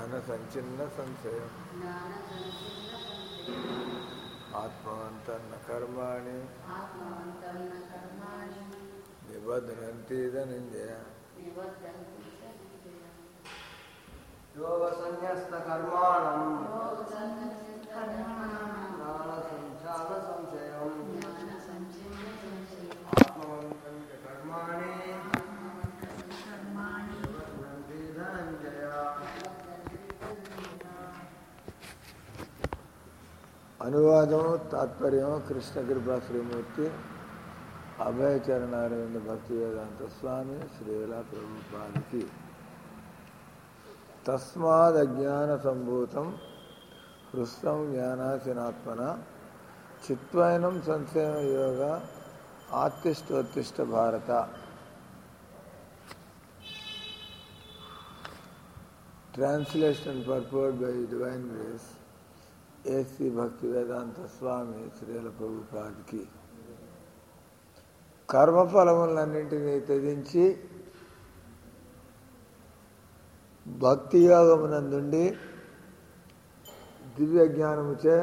జ్ఞాన సంచిన్న సంశయం ఆత్మవంతన్న కర్మాణి నిబధ్నంతి ధనంజయ యోగ సన్యస్త కర్మాణం జ్ఞాన సంచాల సంశయం ఆత్మవంతం చ కర్మాణి నిబధ్నంతి ధనంజయ అనువాదం తాత్పర్యం కృష్ణ కృపా శ్రీమూర్తి అభయచరణారవింద భక్తి వేదాంత స్వామి శ్రీల ప్రభుపాదికి తస్మాద్ అజ్ఞాన సంభూతం హృస్తం జ్ఞానాశనాత్మన చిత్వైనం సంశయం యోగ ఆత్తిష్టోత్తిష్ట భారత translation purported by divine grace AC Bhaktivedanta స్వామి శ్రీల ప్రభుపాదికి కర్మఫలములన్నింటినీ త్యజించి భక్తి యోగమునందుండి దివ్య జ్ఞానముచే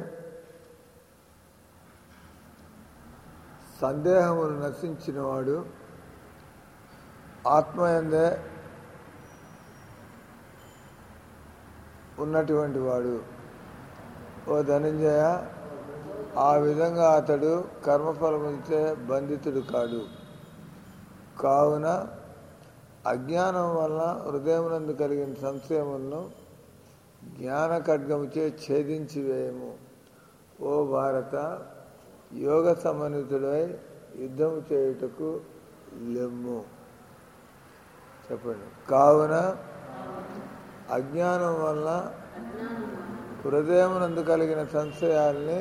సందేహములు నశించినవాడు ఆత్మయందే ఉన్నటువంటి వాడు ఓ ధనంజయ ఆ విధంగా అతడు కర్మఫలములచే బంధితుడు కాడు కావున అజ్ఞానం వలన హృదయమునందు కలిగిన సంశయములను జ్ఞాన ఖడ్గముచే ఛేదించి వేయము ఓ భారత యోగ సమన్వితుడై యుద్ధము చేయుటకు లెమ్ము చెప్పండి కావున అజ్ఞానం వలన హృదయమునందు కలిగిన సంశయాల్ని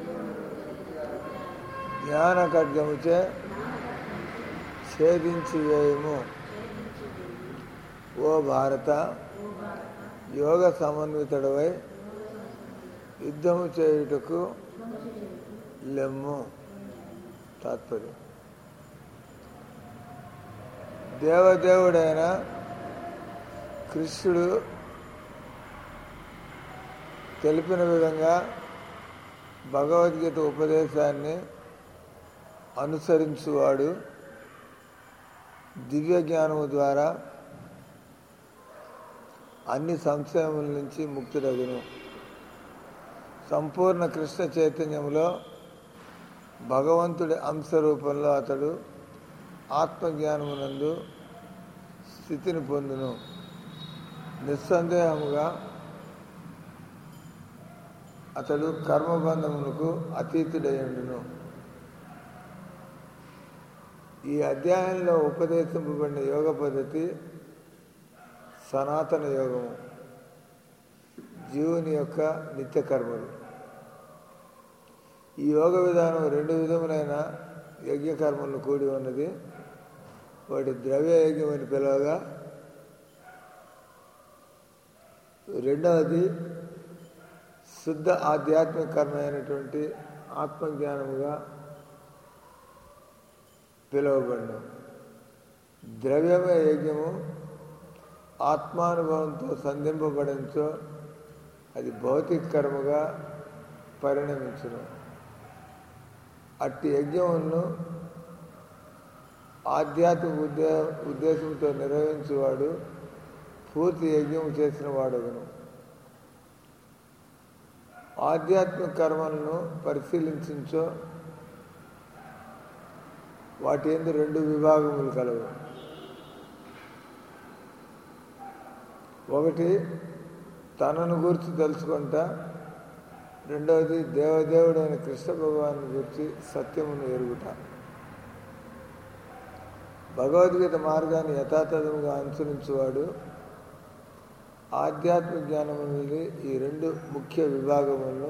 జ్ఞాన ఖడ్గముచే ఛేదించి వేయము ఓ భారత యోగ సమన్వితుడవై యుద్ధము చేయుటకు లెమ్ము తాత్పర్యం దేవదేవుడైన కృష్ణుడు తెలిపిన విధంగా భగవద్గీత ఉపదేశాన్ని అనుసరించువాడు దివ్య జ్ఞానము ద్వారా అన్ని సంశయముల నుంచి ముక్తుడగును సంపూర్ణ కృష్ణ చైతన్యంలో భగవంతుడి అంశ రూపంలో అతడు ఆత్మజ్ఞానమునందు స్థితిని పొందును నిస్సందేహముగా అతడు కర్మబంధములకు అతీతుడయ్యుండును ఈ అధ్యాయంలో ఉపదేశింపబడిన యోగ పద్ధతి సనాతన యోగము జీవుని యొక్క నిత్య కర్మలు ఈ యోగ విధానం రెండు విధములైన యజ్ఞ కర్మలను కూడి ఉన్నది వాటి ద్రవ్య యజ్ఞం అని పిలవగా రెండవది శుద్ధ ఆధ్యాత్మిక కర్మ అయినటువంటి ఆత్మజ్ఞానముగా పిలువబడిన ద్రవ్యమయ యజ్ఞము ఆత్మానుభవంతో సంధింపబడించో అది భౌతిక కర్మగా పరిణమించును అట్టి యజ్ఞమును ఆధ్యాత్మిక ఉద్దే ఉద్దేశంతో నిర్వహించేవాడు పూర్తి యజ్ఞము చేసిన వాడగును ఆధ్యాత్మిక కర్మలను పరిశీలించో వాటి ఎందు రెండు విభాగములు కలవు ఒకటి తనను గురించి తెలుసుకుంటా రెండవది దేవదేవుడైన కృష్ణ భగవాను గురించి సత్యమును ఎరుగుట భగవద్గీత మార్గాన్ని యథాతథముగా అనుసరించేవాడు ఆధ్యాత్మిక జ్ఞానము నుండి ఈ రెండు ముఖ్య విభాగములను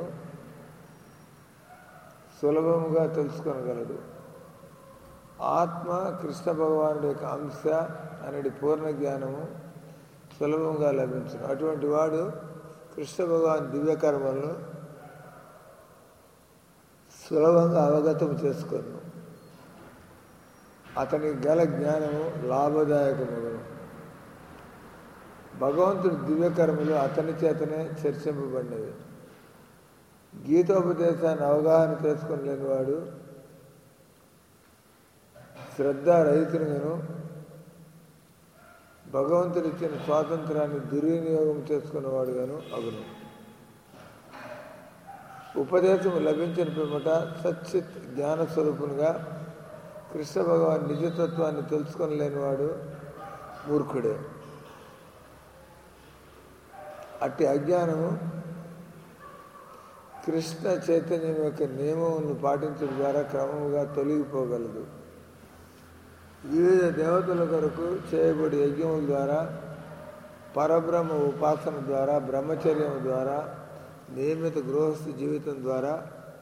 సులభముగా తెలుసుకొనగలడు ఆత్మ కృష్ణ భగవానుడి యొక్క అంశ అనేది పూర్ణ జ్ఞానము సులభంగా లభించును అటువంటి వాడు కృష్ణ భగవాన్ దివ్య కర్మలను సులభంగా అవగతం చేసుకొను అతనికి గల జ్ఞానము లాభదాయకమును భగవంతుడి దివ్యకర్మలు అతని చేతనే చర్చింపబడినవి గీతోపదేశాన్ని అవగాహన చేసుకుని లేనివాడు శ్రద్ధ రహితునిగాను భగవంతుడు ఇచ్చిన స్వాతంత్రాన్ని దుర్వినియోగం చేసుకున్నవాడుగాను అగును ఉపదేశం లభించిన పిమ్మట సచ్చిత్ జ్ఞానస్వరూపునిగా కృష్ణ భగవాన్ నిజతత్వాన్ని తెలుసుకొని లేనివాడు మూర్ఖుడే అట్టి అజ్ఞానము కృష్ణ చైతన్యం యొక్క నియమములను పాటించడం ద్వారా క్రమముగా తొలగిపోగలదు వివిధ దేవతల కొరకు చేయబడి యజ్ఞముల ద్వారా పరబ్రహ్మ ఉపాసన ద్వారా బ్రహ్మచర్యం ద్వారా నియమిత గృహస్థ జీవితం ద్వారా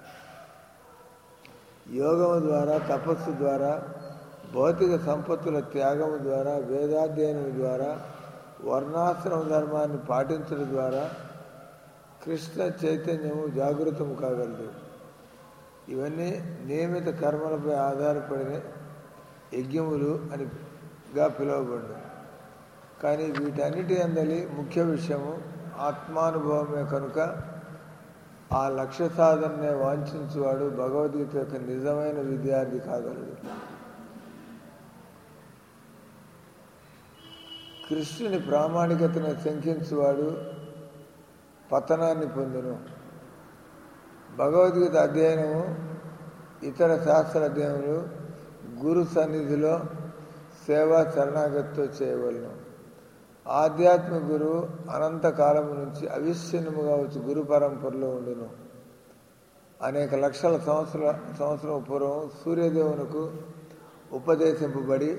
యోగము ద్వారా తపస్సు ద్వారా భౌతిక సంపత్తుల త్యాగము ద్వారా వేదాధ్యయనం ద్వారా వర్ణాశ్రమ ధర్మాన్ని పాటించడం ద్వారా కృష్ణ చైతన్యము జాగృతము కాగలదు ఇవన్నీ నియమిత కర్మలపై ఆధారపడిన యజ్ఞములు అనిగా పిలువబడు కానీ వీటన్నిటి అందలి ముఖ్య విషయము ఆత్మానుభవమే కనుక ఆ లక్ష్య సాధననే వాంఛించువాడు భగవద్గీత యొక్క నిజమైన విద్యార్థి కాగలడు కృష్ణుని ప్రామాణికతను శంకించువాడు పతనాన్ని పొందును భగవద్గీత అధ్యయనము ఇతర శాస్త్ర అధ్యయనములు గురు సన్నిధిలో సేవా శరణాగతితో చేయవలను ఆధ్యాత్మిక గురువు అనంతకాలం నుంచి అవిచ్ఛిన్నముగా వచ్చి గురు పరంపరలో ఉండును అనేక లక్షల సంవత్సరాల సంవత్సరం పూర్వం సూర్యదేవునకు ఉపదేశింపబడి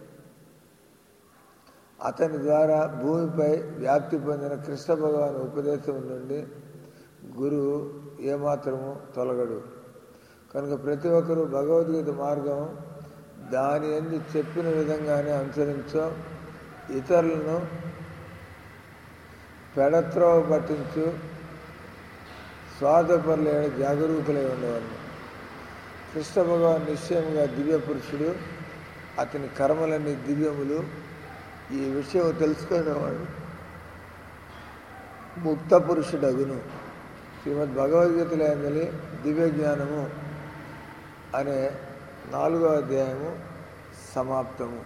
అతని ద్వారా భూమిపై వ్యాప్తి పొందిన కృష్ణ భగవాన్ ఉపదేశం నుండి గురువు ఏమాత్రము తొలగడు కనుక ప్రతి ఒక్కరూ భగవద్గీత మార్గం దాని ఎందు చెప్పిన విధంగానే అనుసరించో ఇతరులను పెడత్రోవ పట్టించు స్వార్థపరులే జాగరూకులై ఉండేవాళ్ళు కృష్ణ భగవాన్ నిశ్చయముగా దివ్య పురుషుడు అతని కర్మలన్నీ దివ్యములు ఈ విషయం తెలుసుకునేవాడు ముక్త పురుషుడగును శ్రీమద్ భగవద్గీతలో ఏందని దివ్య జ్ఞానము అనే నాలుగో అధ్యాయము సమాప్తము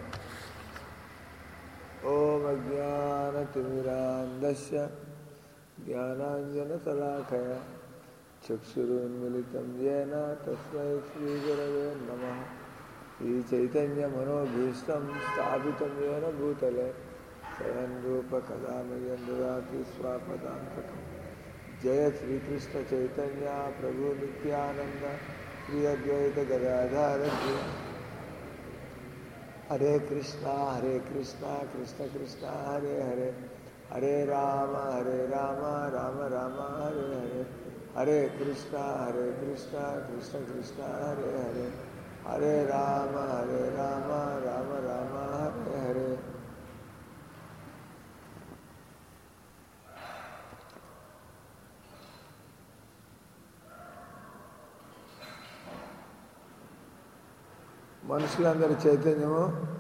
ఓం అజ్ఞానతిమిరాంధస్య జ్ఞానాంజనశలాకయ చక్షురున్మిళితం ఏన తస్మై శ్రీగురవే నమ శ్రీచైతన్యమనోభీష్టం స్థాపితం ఏన భూతలే స్వయం రూప కదామయం దదాతి స్వాపదాంతకం జయ శ్రీకృష్ణ చైతన్య ప్రభు నిత్యానంద శ్రీ అద్వైత గదాధార శ్రీ హరే కృష్ణ హరే కృష్ణ కృష్ణ కృష్ణ హరే హరే హరే రామ హరే రామ రామ రామ హరే హరే హరే కృష్ణ హరే కృష్ణ కృష్ణ కృష్ణ హరే హరే హరే రామ హరే రామ రామ రామ హరే హరే మనుషులందరి చైతన్యము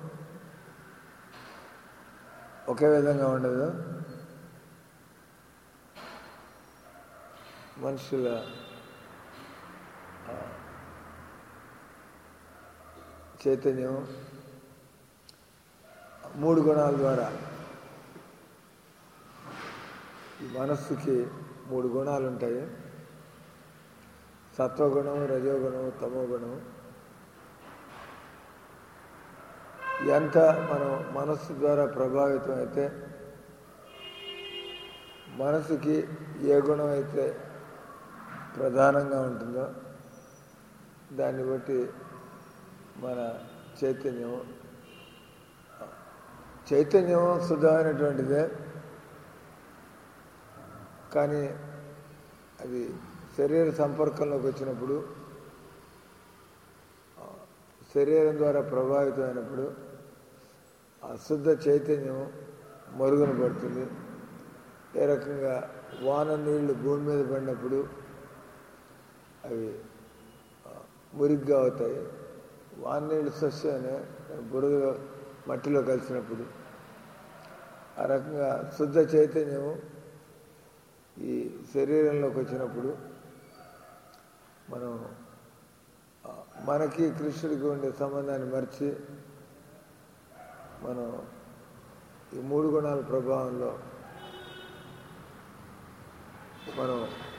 ఒకే విధంగా ఉండదు మనుషుల ఆ, చైతన్యం మూడు గుణాల ద్వారా ఈ మనస్సుకి మూడు గుణాలు ఉంటాయి సత్వగుణం రజోగుణం తమోగుణం ఎంత మనం మనస్సు ద్వారా ప్రభావితం అయితే మనసుకి ఏ గుణం అయితే ప్రధానంగా ఉంటుందో దాన్ని బట్టి మన చైతన్యం చైతన్యం శుద్ధమైనటువంటిదే కానీ అది శరీర సంపర్కంలోకి వచ్చినప్పుడు ఆ, శరీరం ద్వారా ప్రభావితమైనప్పుడు ఆ శుద్ధ చైతన్యం మరుగున పడుతుంది ఏ రకంగా వాన నీళ్లు భూమి మీద పడినప్పుడు అవి ఆ, మురిగ్గా అవుతాయి వాన నీళ్ళు సస్యనే బురద మట్టిలో కలిసినప్పుడు ఆ రకంగా శుద్ధ చైతన్యం ఈ శరీరంలోకి వచ్చినప్పుడు మనం ఆ, మనకి కృష్ణుడికి ఉండే సంబంధాన్ని మర్చి మనం ఈ మూడు గుణాల ప్రభావంలో మనం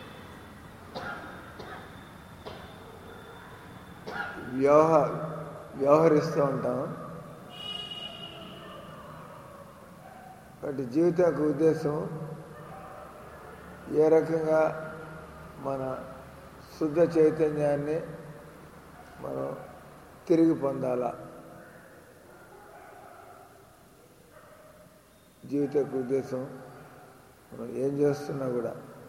వ్యవహ వ్యవహరిస్తూ ఉంటాం కాబట్టి జీవితం యొక్క ఉద్దేశం ఏ రకంగా మన శుద్ధ చైతన్యాన్ని మనం తిరిగి పొందాలా జీవిత యొక్క ఉద్దేశం మనం ఏం చేస్తున్నా కూడా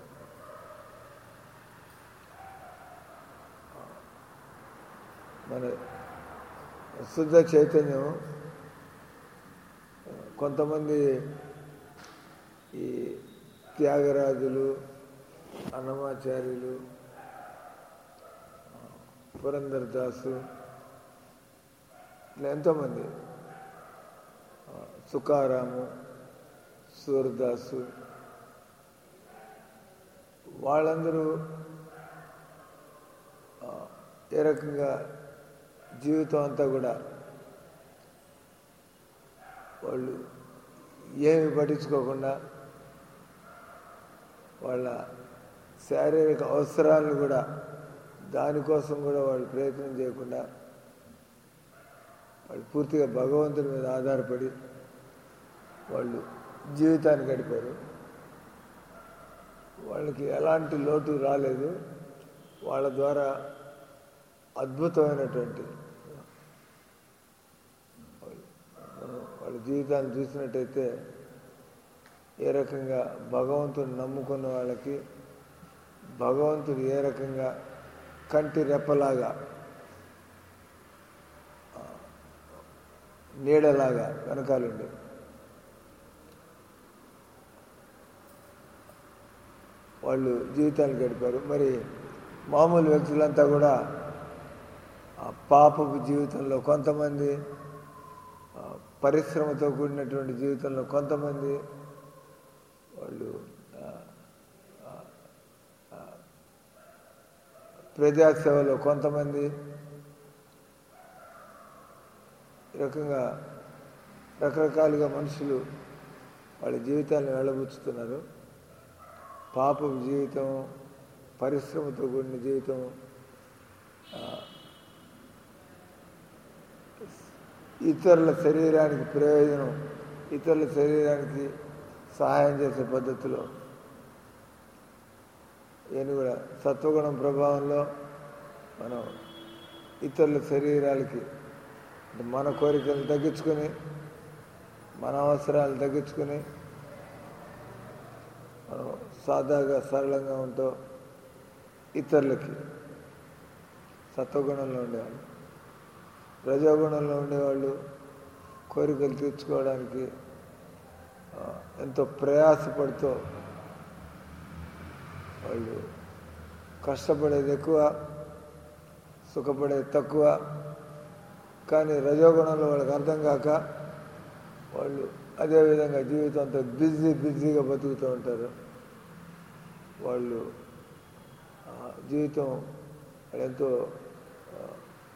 మన శుద్ధ చైతన్యం కొంతమంది ఈ త్యాగరాజులు అన్నమాచార్యులు పురందర్ దాసు ఇట్లా ఎంతోమంది ఆ, సుకారాము సూరదాసు వాళ్ళందరూ ఆ, ఏ రకంగా జీవితం అంతా కూడా వాళ్ళు ఏమి పట్టించుకోకుండా వాళ్ళ శారీరక అవసరాలను కూడా దానికోసం కూడా వాళ్ళు ప్రయత్నం చేయకుండా వాళ్ళు పూర్తిగా భగవంతుని మీద ఆధారపడి వాళ్ళు జీవితాన్ని గడిపారు వాళ్ళకి ఎలాంటి లోటు రాలేదు వాళ్ళ ద్వారా అద్భుతమైనటువంటి మనం వాళ్ళ జీవితాన్ని చూసినట్టయితే ఏ రకంగా భగవంతుని నమ్ముకున్న వాళ్ళకి భగవంతుడు ఏ రకంగా కంటి రెప్పలాగా ఆ, నీడలాగా వెనకాలండి వాళ్ళు జీవితాన్ని గడిపారు మరి మామూలు వ్యక్తులంతా కూడా ఆ పాపపు జీవితంలో కొంతమంది ఆ, పరిశ్రమతో కూడినటువంటి జీవితంలో కొంతమంది వాళ్ళు ఆ, ఆ, ఆ, ప్రజాసేవలో కొంతమంది ఈ రకంగా రకరకాలుగా మనుషులు వాళ్ళ జీవితాన్ని వెళ్ళబుచ్చుతున్నారు పాపపు జీవితం పరిశ్రమతో కూడిన జీవితం ఆ, ఇతరుల శరీరానికి ప్రయోజనం ఇతరుల శరీరానికి సహాయం చేసే పద్ధతిలో ఇవన్నీ కూడా సత్వగుణం ప్రభావంలో మనం ఇతరుల శరీరాలకి అంటే మన కోరికలు తగ్గించుకొని మన అవసరాలు తగ్గించుకొని మనం సాదాగా సరళంగా ఉంటూ ఇతరులకి సత్వగుణంలో ఉండేవాళ్ళు రజోగుణంలో ఉండేవాళ్ళు కోరికలు తీర్చుకోవడానికి ఆ, ఎంతో ప్రయాసపడుతూ వాళ్ళు కష్టపడేది ఎక్కువ సుఖపడేది తక్కువ కానీ రజోగుణంలో వాళ్ళకి అర్థం కాక వాళ్ళు అదేవిధంగా జీవితంతో బిజీ బిజీగా బతుకుతూ ఉంటారు వాళ్ళు ఆ, జీవితం వాళ్ళు ఎంతో ఆ,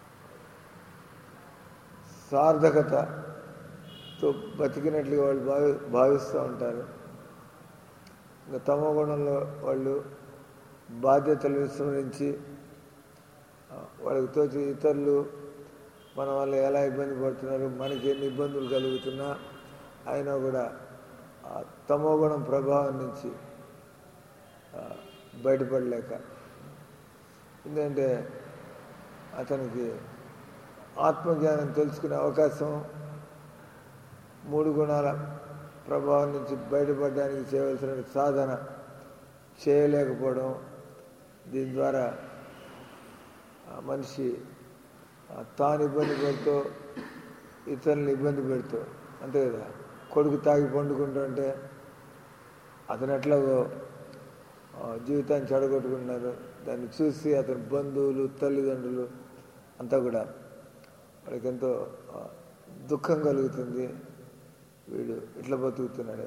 సార్థకతతో బతికినట్లుగా వాళ్ళు భావి భావిస్తూ ఉంటారు ఇంకా తమో గుణంలో వాళ్ళు బాధ్యతలు విస్మరించి ఆ, వాళ్ళకి తోచి ఇతరులు మన వల్ల ఎలా ఇబ్బంది పడుతున్నారు మనకి ఎన్ని ఇబ్బందులు కలుగుతున్నా అయినా కూడా ఆ తమో గుణం ప్రభావం నుంచి ఆ, బయటపడలేక ఎందుకంటే అతనికి ఆత్మజ్ఞానం తెలుసుకునే అవకాశం మూడు గుణాల ప్రభావం నుంచి బయటపడడానికి చేయవలసిన సాధన చేయలేకపోవడం దీని ద్వారా ఆ మనిషి ఆ తాను ఇబ్బంది పడుతూ ఇతరులను ఇబ్బంది పెడుతూ అంతే కదా కొడుకు తాగి పండుకుంటుంటే అతను ఎట్లాగో ఆ, జీవితాన్ని చెడగొట్టుకున్నారు దాన్ని చూసి అతని బంధువులు తల్లిదండ్రులు అంతా కూడా వాళ్ళకి ఎంతో ఆ, దుఃఖం కలుగుతుంది వీడు ఇట్లా బతుకుతున్నాడు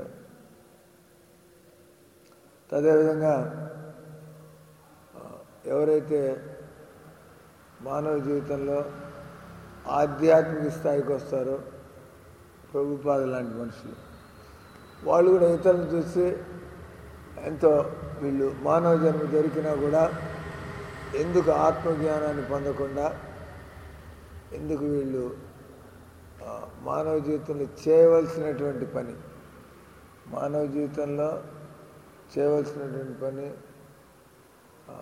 అదేవిధంగా ఆ, ఎవరైతే మానవ జీవితంలో ఆధ్యాత్మిక స్థాయికి వస్తారో ప్రభుపాద లాంటి మనుషులు వాళ్ళు కూడా ఇతరులను చూసి ఎంతో వీళ్ళు మానవ జన్మ దొరికినా కూడా ఎందుకు ఆత్మజ్ఞానాన్ని పొందకుండా ఎందుకు వీళ్ళు ఆ, మానవ జీవితంలో చేయవలసినటువంటి పని మానవ జీవితంలో చేయవలసినటువంటి పని ఆ,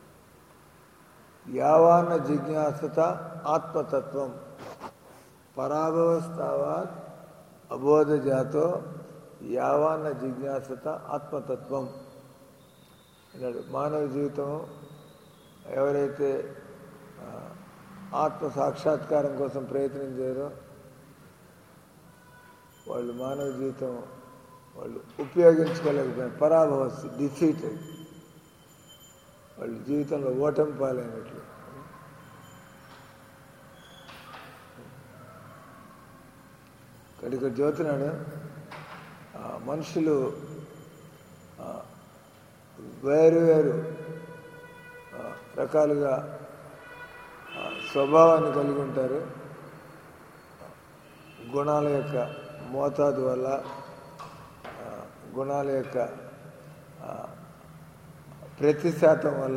యావాన జిజ్ఞాసత ఆత్మతత్వం పరాభవస్తావాత్ అబోధజాతో యావాన జిజ్ఞాసత ఆత్మతత్వం అన్నాడు మానవ జీవితం ఎవరైతే ఆ, ఆత్మ సాక్షాత్కారం కోసం ప్రయత్నం చేయరో వాళ్ళు మానవ జీవితం వాళ్ళు ఉపయోగించుకోలేకపోయిన పరాభవస్ డిఫీటెడ్ వాళ్ళు జీవితంలో ఓటమి పాలైనట్లు ఇక్కడ ఇక్కడ చదువుతున్నాడు ఆ, మనుషులు ఆ, వేరు వేరు ఆ, రకాలుగా ఆ, స్వభావాన్ని కలిగి ఉంటారు గుణాల యొక్క మోతాదు వల్ల ఆ, గుణాల యొక్క ఆ, ప్రతి శాతం వల్ల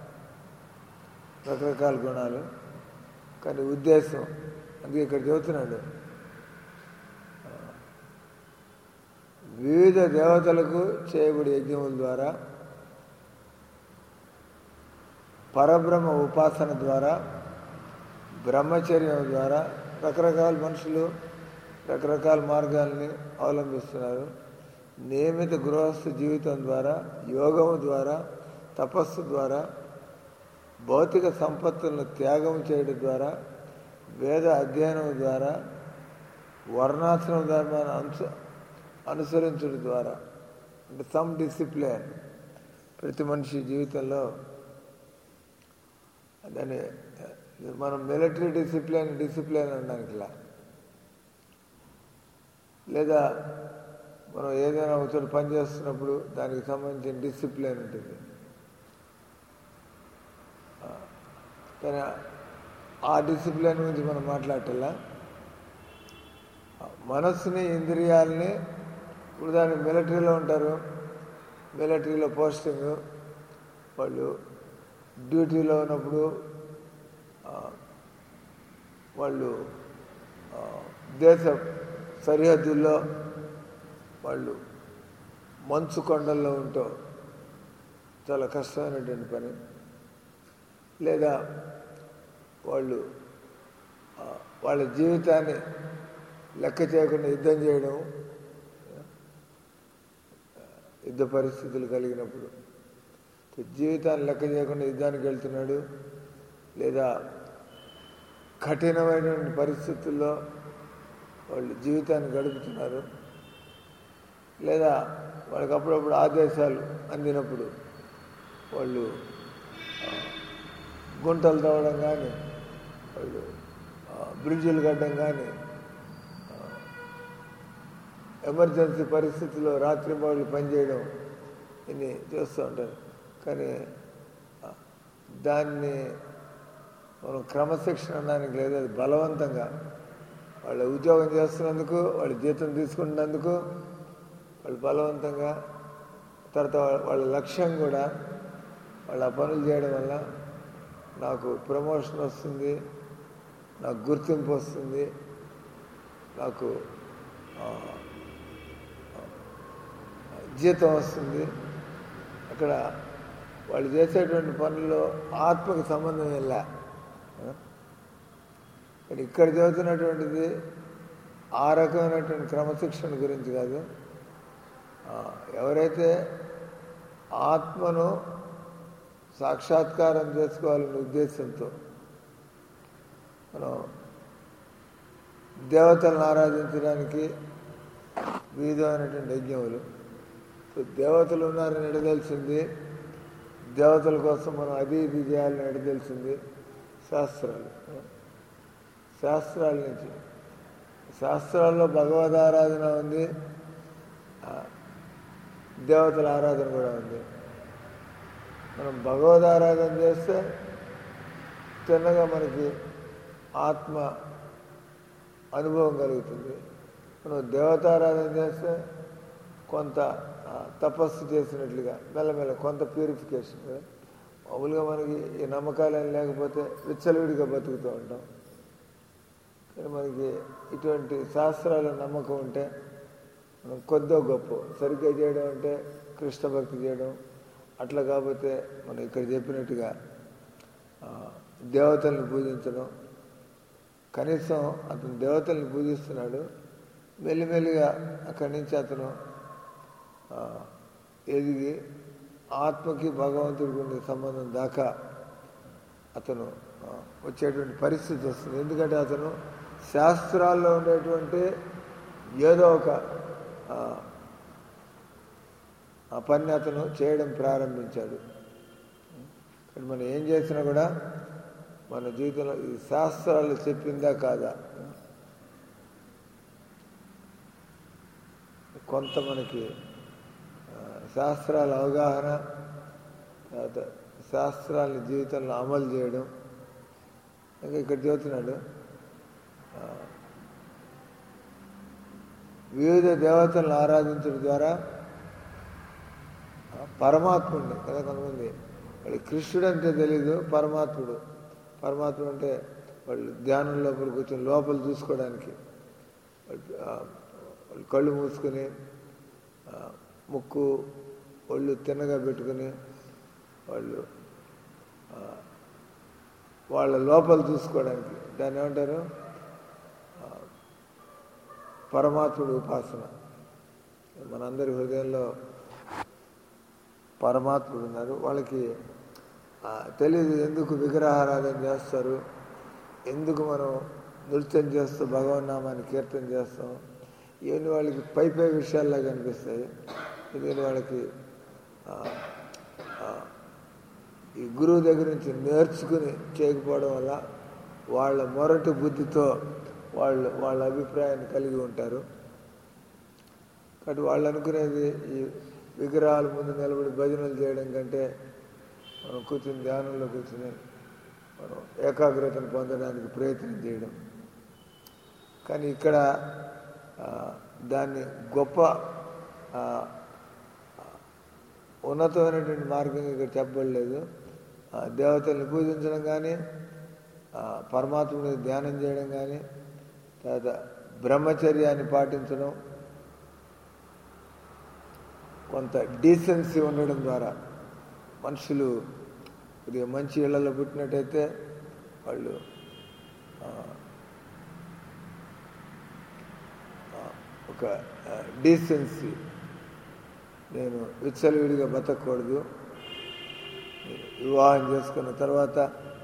రకరకాల గుణాలు కానీ ఉద్దేశం అందుకే ఇక్కడ చెబుతున్నాడు ఆ, వివిధ దేవతలకు చేయబడి యజ్ఞముల ద్వారా పరబ్రహ్మ ఉపాసన ద్వారా బ్రహ్మచర్యం ద్వారా రకరకాల మనుషులు రకరకాల మార్గాల్ని అవలంబిస్తున్నారు నియమిత గృహస్థ జీవితం ద్వారా యోగము ద్వారా తపస్సు ద్వారా భౌతిక సంపత్తులను త్యాగం చేయడం ద్వారా వేద అధ్యయనం ద్వారా వర్ణాశ్రమ ధర్మాన్ని అనుస అనుసరించడం ద్వారా అంటే సమ్ డిసిప్లిన్ ప్రతి మనిషి జీవితంలో దాన్ని మనం మిలిటరీ డిసిప్లిన్ డిసిప్లిన్ అనడానికి ఇలా లేదా మనం ఏదైనా ఒక చోట పని చేస్తున్నప్పుడు దానికి సంబంధించిన డిసిప్లిన్ ఉంటుంది ఆ, కానీ ఆ డిసిప్లిన్ గురించి మనం మాట్లాడటల్లా ఆ, మనస్సుని ఇంద్రియాలని ఇప్పుడు దానికి మిలిటరీలో ఉంటారు మిలిటరీలో పోస్టింగ్ వాళ్ళు డ్యూటీలో ఉన్నప్పుడు ఆ, వాళ్ళు ఆ, దేశ సరిహద్దుల్లో వాళ్ళు మంచు కొండల్లో ఉంటూ చాలా కష్టమైనటువంటి పని లేదా వాళ్ళు ఆ, వాళ్ళ జీవితాన్ని లెక్క చేయకుండా యుద్ధం చేయడం యుద్ధ పరిస్థితులు కలిగినప్పుడు జీవితాన్ని లెక్క చేయకుండా యుద్ధానికి వెళ్తున్నాడు లేదా కఠినమైనటువంటి పరిస్థితుల్లో వాళ్ళు జీవితాన్ని గడుపుతున్నారు లేదా వాళ్ళకి అప్పుడప్పుడు ఆదేశాలు అందినప్పుడు వాళ్ళు ఆ, గుంటలు తవ్వడం కానీ వాళ్ళు ఆ, బ్రిడ్జిలు కట్టడం కానీ ఎమర్జెన్సీ పరిస్థితుల్లో రాత్రి వాళ్ళు పనిచేయడం ఇన్ని చేస్తూ ఉంటారు కానీ ఆ, దాన్ని మనం క్రమశిక్షణ అనడానికి లేదు అది బలవంతంగా వాళ్ళు ఉద్యోగం చేస్తున్నందుకు వాళ్ళు జీతం తీసుకున్నందుకు వాళ్ళు బలవంతంగా తర్వాత వాళ్ళ- వాళ్ళ లక్ష్యం కూడా వాళ్ళు ఆ పనులు చేయడం వల్ల నాకు ప్రమోషన్ వస్తుంది నాకు గుర్తింపు వస్తుంది నాకు ఆ, జీతం వస్తుంది అక్కడ వాళ్ళు చేసేటువంటి పనుల్లో ఆత్మకు సంబంధం వెళ్ళా కానీ ఇక్కడ చదువుతున్నటువంటిది ఆ రకమైనటువంటి క్రమశిక్షణ గురించి కాదు ఆ, ఎవరైతే ఆత్మను సాక్షాత్కారం చేసుకోవాలనే ఉద్దేశంతో మనం దేవతలను ఆరాధించడానికి వివిధమైనటువంటి యజ్ఞములు సో దేవతలు ఉన్నారని ఎడదలిసింది దేవతల కోసం మనం అది ఇది చేయాలని ఎడదలిసింది శాస్త్రాలు శాస్త్రాల నుంచి శాస్త్రాల్లో భగవద్ ఆరాధన ఉంది ఆ, దేవతల ఆరాధన కూడా ఉంది మనం భగవద్ ఆరాధన చేస్తే తిన్నగా మనకి ఆత్మ అనుభవం కలుగుతుంది మనం దేవతారాధన చేస్తే కొంత ఆ, తపస్సు చేసినట్లుగా మెల్లమెల్ల కొంత ప్యూరిఫికేషన్ మామూలుగా మనకి ఈ నమ్మకాలు ఏం లేకపోతే విచ్చలవిడిగా బతుకుతూ ఉంటాం కానీ మనకి ఇటువంటి శాస్త్రాల నమ్మకం ఉంటే మనం కొద్దో గొప్ప సరిగ్గా చేయడం అంటే కృష్ణ భక్తి చేయడం అట్లా కాకపోతే మనం ఇక్కడ చెప్పినట్టుగా ఆ, దేవతల్ని పూజించడం కనీసం అతను దేవతల్ని పూజిస్తున్నాడు మెల్లిమెల్లిగా అక్కడి నుంచి అతను ఆ, ఎదిగి ఆత్మకి భగవంతుడికి ఉండే సంబంధం దాకా అతను ఆ, వచ్చేటువంటి పరిస్థితి వస్తుంది ఎందుకంటే అతను శాస్త్రాల్లో ఉండేటువంటి ఏదో ఒక ఆ, ఆ పని అతను చేయడం ప్రారంభించాడు కానీ మనం ఏం చేసినా కూడా మన జీవితంలో ఈ శాస్త్రాలు చెప్పిందా కాదా కొంత మనకి ఆ, శాస్త్రాల అవగాహన తర్వాత శాస్త్రాలని జీవితంలో అమలు చేయడం ఇంకా ఇక్కడ చెబుతున్నాడు ఆ, వివిధ దేవతలను ఆరాధించడం ద్వారా ఆ, పరమాత్ముడిని కదా కొంతమంది వాళ్ళు కృష్ణుడు అంటే తెలీదు పరమాత్ముడు పరమాత్ముడు అంటే వాళ్ళు ధ్యానం లోపల కూర్చొని లోపల చూసుకోవడానికి వాళ్ళు ఆ, వాళ్ళు కళ్ళు మూసుకొని ఆ, ముక్కు ఒళ్ళు తిన్నగా పెట్టుకుని వాళ్ళు ఆ, వాళ్ళ లోపల చూసుకోవడానికి దాన్ని ఏమంటారు ఆ, పరమాత్ముడు ఉపాసన మనందరి హృదయంలో పరమాత్ముడు ఉన్నారు వాళ్ళకి ఆ, తెలియదు ఎందుకు విగ్రహారాధన చేస్తారు ఎందుకు మనం నృత్యం చేస్తూ భగవన్నామాన్ని కీర్తన చేస్తాం ఇవన్నీ వాళ్ళకి పై పై విషయాల్లా కనిపిస్తాయి ఎందుకంటే వాళ్ళకి ఆ, ఆ, ఈ గురువు దగ్గర నుంచి నేర్చుకుని చేయకపోవడం వల్ల వాళ్ళ మొరటి బుద్ధితో వాళ్ళు వాళ్ళ అభిప్రాయాన్ని కలిగి ఉంటారు కాబట్టి వాళ్ళు అనుకునేది ఈ విగ్రహాల ముందు నిలబడి భజనలు చేయడం కంటే మనం కూర్చుని ధ్యానంలో కూర్చుని మనం ఏకాగ్రతను పొందడానికి ప్రయత్నం చేయడం కానీ ఇక్కడ ఆ, దాన్ని గొప్ప ఆ, ఉన్నతమైనటువంటి మార్గంగా ఇక్కడ చెప్పబడలేదు ఆ, దేవతల్ని పూజించడం కానీ ఆ, పరమాత్ముని ధ్యానం చేయడం కానీ తర్వాత బ్రహ్మచర్యాన్ని పాటించడం కొంత డీసెన్సీ ఉండడం ద్వారా మనుషులు కొద్దిగా మంచి ఇళ్లలో పుట్టినట్టయితే వాళ్ళు ఆ, ఆ, ఒక డీసెన్సీ నేను విచ్చలవిడిగా బతకూడదు నేను వివాహం చేసుకున్న తర్వాత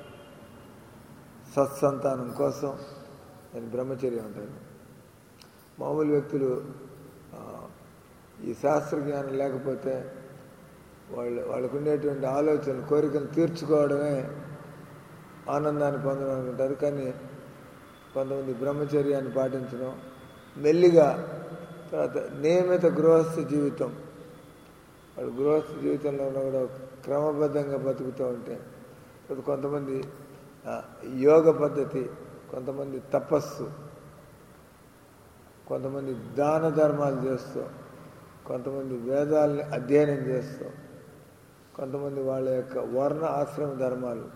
సత్సంతానం కోసం నేను బ్రహ్మచర్యం ఉంటాను మామూలు వ్యక్తులు ఆ, ఈ శాస్త్ర జ్ఞానం లేకపోతే వాళ్ళు వాళ్ళకు ఉండేటువంటి ఆలోచనలు కోరికలు తీర్చుకోవడమే ఆనందాన్ని పొందడం అనుకుంటారు కానీ కొంతమంది బ్రహ్మచర్యాన్ని పాటించడం మెల్లిగా తర్వాత నియమిత గృహస్థ జీవితం వాళ్ళు గృహస్థ జీవితంలో ఉన్న కూడా క్రమబద్ధంగా బతుకుతూ ఉంటే తర్వాత కొంతమంది ఆ, యోగ పద్ధతి కొంతమంది తపస్సు కొంతమంది దాన ధర్మాలు చేస్తూ కొంతమంది వేదాలని అధ్యయనం చేస్తూ కొంతమంది వాళ్ళ యొక్క వర్ణ ఆశ్రమ ధర్మాలు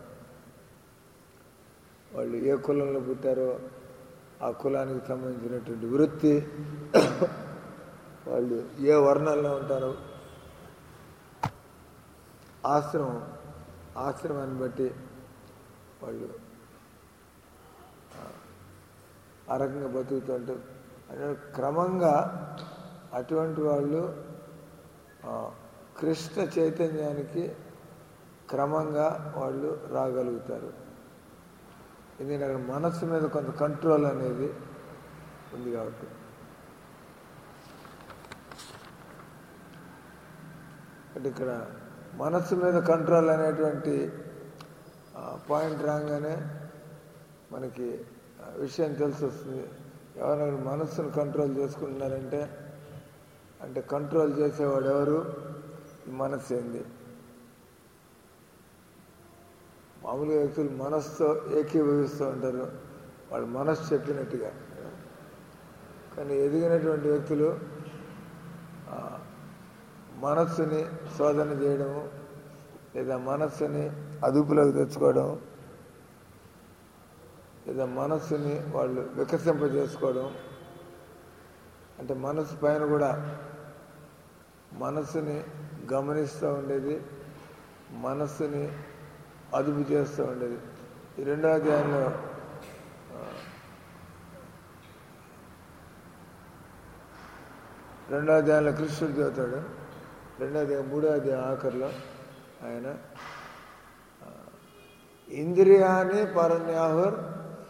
వాళ్ళు ఏ కులంలో పుట్టారో ఆ కులానికి సంబంధించినటువంటి వృత్తి వాళ్ళు ఏ వర్ణంలో ఉంటారో ఆశ్రమం ఆశ్రమాన్ని బట్టి వాళ్ళు ఆ, ఆ రకంగా బతుకుతుంటే అంటే క్రమంగా అటువంటి వాళ్ళు ఆ, కృష్ణ చైతన్యానికి క్రమంగా వాళ్ళు రాగలుగుతారు ఎందుకంటే అక్కడ మనస్సు మీద కొంత కంట్రోల్ అనేది ఉంది కాబట్టి అంటే ఇక్కడ మనస్సు మీద కంట్రోల్ అనేటువంటి ఆ, పాయింట్ రాగానే మనకి ఆ, విషయం తెలిసి వస్తుంది ఎవరైనా మనస్సును కంట్రోల్ చేసుకుంటున్నారంటే అంటే కంట్రోల్ చేసేవాడు ఎవరు ఈ మనస్సు ఏంది మామూలుగా వ్యక్తులు మనస్సుతో ఏకీభవిస్తూ ఉంటారు వాళ్ళు మనస్సు చెప్పినట్టుగా కానీ ఎదిగినటువంటి వ్యక్తులు ఆ, మనస్సుని శోధన చేయడము లేదా మనస్సుని అదుపులోకి తెచ్చుకోవడం లేదా మనస్సుని వాళ్ళు వికసింపజేసుకోవడం అంటే మనస్సు పైన కూడా మనస్సుని గమనిస్తూ ఉండేది మనస్సుని అదుపు చేస్తూ ఉండేది ఈ రెండో అధ్యాయంలో ఆ, రెండో అధ్యాయంలో కృష్ణుడు చెబుతాడు రెండో అధ్యాయం మూడో అధ్యాయం ఆఖరిలో ఆయన ఆ, ఇంద్రియాన్ని పరన్యాహుర్